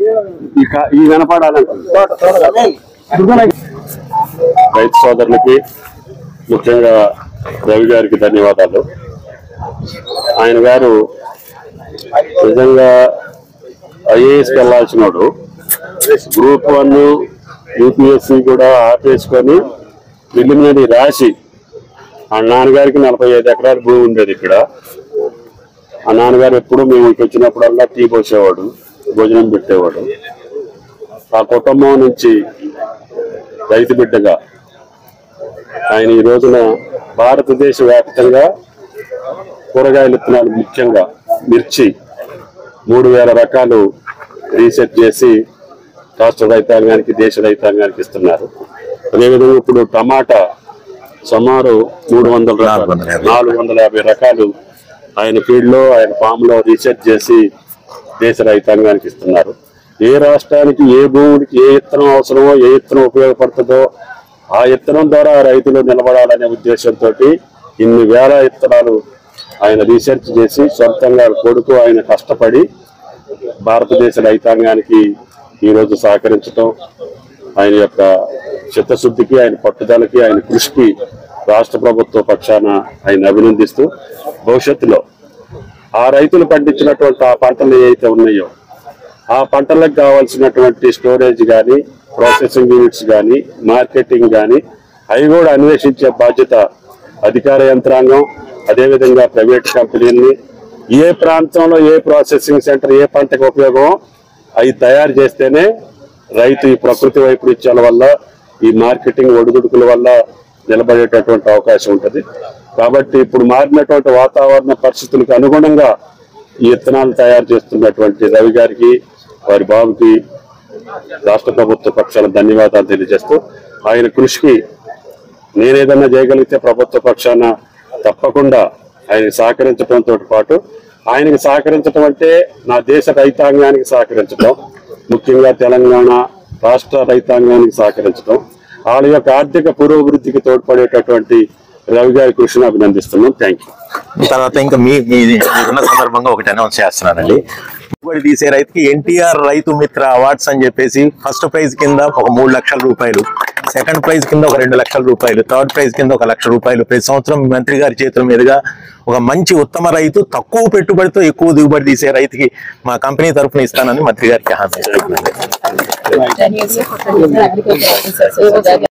ఈ కా- ఈ వినపడాలంటుంది రైతు సోదరులకి ముఖ్యంగా రవి గారికి ధన్యవాదాలు ఆయన గారు నిజంగా ఐఏఎస్ వెళ్ళాల్సినోడు గ్రూప్ వన్ యూపీఎస్సి కూడా ఆపేసుకొని ప్రిలిమినరీ రాసి ఆ నాన్నగారికి నలభై ఐదు ఎకరాల భూమి ఉండేది ఇక్కడ ఆ నాన్నగారు ఎప్పుడు మేము ఇక్కడికి వచ్చినప్పుడల్లా టీ పోసేవాడు భోజనం పెట్టేవాడు ఆ కుటుంబం నుంచి రైతు బిడ్డగా ఆయన ఈ రోజున భారతదేశ వ్యాప్తంగా కూరగాయల విత్తనాలు ముఖ్యంగా మిర్చి మూడు వేల రకాలు రీసెర్చ్ చేసి రాష్ట్ర రైతాంగానికి దేశ రైతాంగానికి ఇస్తున్నారు అదేవిధంగా ఇప్పుడు టమాటా సుమారు మూడు వందల రకాలు నాలుగు వందల యాభై రకాలు ఆయన ఫీల్డ్ లో ఆయన ఫామ్ లో రీసెర్చ్ చేసి దేశ రైతాంగానికి ఇస్తున్నారు ఏ రాష్ట్రానికి ఏ భూముడికి ఏ ఇత్తనం అవసరమో ఏ ఇత్తనం ఉపయోగపడుతుందో ఆ ఇత్తనం ద్వారా రైతులు నిలబడాలనే ఉద్దేశంతో ఇన్ని వేల ఇత్తనాలు ఆయన రీసెర్చ్ చేసి సొంతంగా కొడుకు ఆయన కష్టపడి భారతదేశ రైతాంగానికి ఈరోజు సహకరించడం ఆయన యొక్క చిత్తశుద్ధికి ఆయన పట్టుదలకి ఆయన కృషికి రాష్ట్ర ప్రభుత్వ పక్షాన ఆయన అభినందిస్తూ భవిష్యత్తులో ఆ రైతులు పండించినటువంటి ఆ పంటలు ఏవైతే ఉన్నాయో ఆ పంటలకు కావాల్సినటువంటి స్టోరేజ్ కానీ ప్రాసెసింగ్ యూనిట్స్ కానీ మార్కెటింగ్ కానీ అవి కూడా అన్వేషించే బాధ్యత అధికార యంత్రాంగం అదేవిధంగా ప్రైవేట్ కంపెనీల్ని ఏ ప్రాంతంలో ఏ ప్రాసెసింగ్ సెంటర్ ఏ పంటకు ఉపయోగం అవి తయారు చేస్తేనే రైతు ఈ ప్రకృతి వైపరీత్యాల వల్ల ఈ మార్కెటింగ్ ఒడిదుడుకుల వల్ల నిలబడేటటువంటి అవకాశం ఉంటుంది కాబట్టి ఇప్పుడు మారినటువంటి వాతావరణ పరిస్థితులకు అనుగుణంగా ఈ విత్తనాలు తయారు చేస్తున్నటువంటి రవి గారికి వారి బాబుకి రాష్ట్ర ప్రభుత్వ పక్షాల ధన్యవాదాలు తెలియజేస్తూ ఆయన కృషికి నేనేదన్నా చేయగలిగితే ప్రభుత్వ పక్షాన తప్పకుండా ఆయన సహకరించడంతో పాటు ఆయనకి సహకరించడం అంటే నా దేశ రైతాంగానికి సహకరించడం ముఖ్యంగా తెలంగాణ రాష్ట్ర రైతాంగానికి సహకరించడం వాళ్ళ యొక్క ఆర్థిక పురోభివృద్ధికి తోడ్పడేటటువంటి రవి గారి కృషిని అభినందిస్తున్నాం థ్యాంక్ యూ తర్వాత ఇంకా మీ మీ మీరున్న సందర్భంగా ఒకటి అనౌన్స్ చేస్తున్నానండి దిగుబడి తీసే రైతుకి ఎన్టీఆర్ రైతు మిత్ర అవార్డ్స్ అని చెప్పేసి ఫస్ట్ ప్రైజ్ కింద ఒక మూడు లక్షల రూపాయలు సెకండ్ ప్రైజ్ కింద ఒక రెండు లక్షల రూపాయలు థర్డ్ ప్రైజ్ కింద ఒక లక్ష రూపాయలు ప్రతి సంవత్సరం మంత్రి గారి చేతుల మీదుగా ఒక మంచి ఉత్తమ రైతు తక్కువ పెట్టుబడితో ఎక్కువ దిగుబడి తీసే రైతుకి మా కంపెనీ తరఫున ఇస్తానని మంత్రి గారికి హామీ ఇస్తున్నాను Agriculture officers.